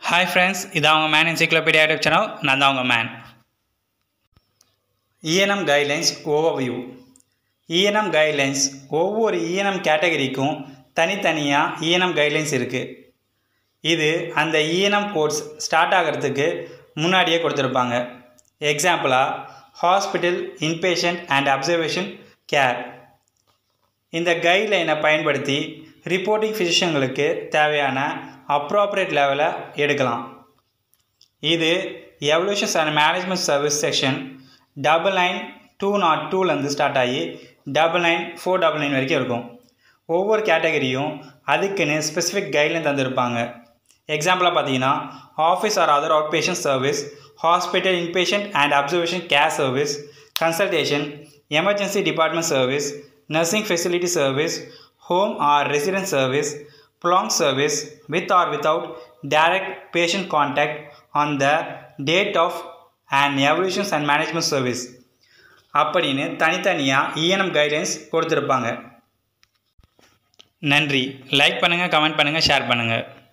hi friends இது அவங்க man encyclopedia YouTube channel நான் தான் அவங்க main ENM guidelines overview ENM guidelines ஒவ்வொரு இஎன்எம் கேட்டகரிக்கும் தனித்தனியாக இஎன்எம் கைட்லைன்ஸ் இருக்குது இது அந்த இஎன்எம் கோர்ஸ் ஸ்டார்ட் ஆகிறதுக்கு முன்னாடியே கொடுத்துருப்பாங்க எக்ஸாம்பிளாக hospital inpatient and observation care இந்த கைட்லைனை பயன்படுத்தி ரிப்போர்ட்டிங் ஃபிசிஷியன்களுக்கு தேவையான அப்ராப்ரியேட் லெவலை எடுக்கலாம் இது evaluations and management service section double nine two nought டூலேருந்து ஸ்டார்ட் ஆகி double nine four double nine வரைக்கும் இருக்கும் ஒவ்வொரு கேட்டகரியும் அதுக்குன்னு ஸ்பெசிஃபிக் கைட்லைன் தந்திருப்பாங்க எக்ஸாம்பிளாக பார்த்தீங்கன்னா office or other outpatient service hospital inpatient and observation care service consultation emergency department service nursing facility service home or resident service prolonged service with or without direct patient contact on the date of an evaluations and management service அப்படின்னு தனித்தனியாக ENM guidelines கொடுத்துருப்பாங்க நன்றி like பண்ணுங்கள் comment பண்ணுங்கள் share பண்ணுங்கள்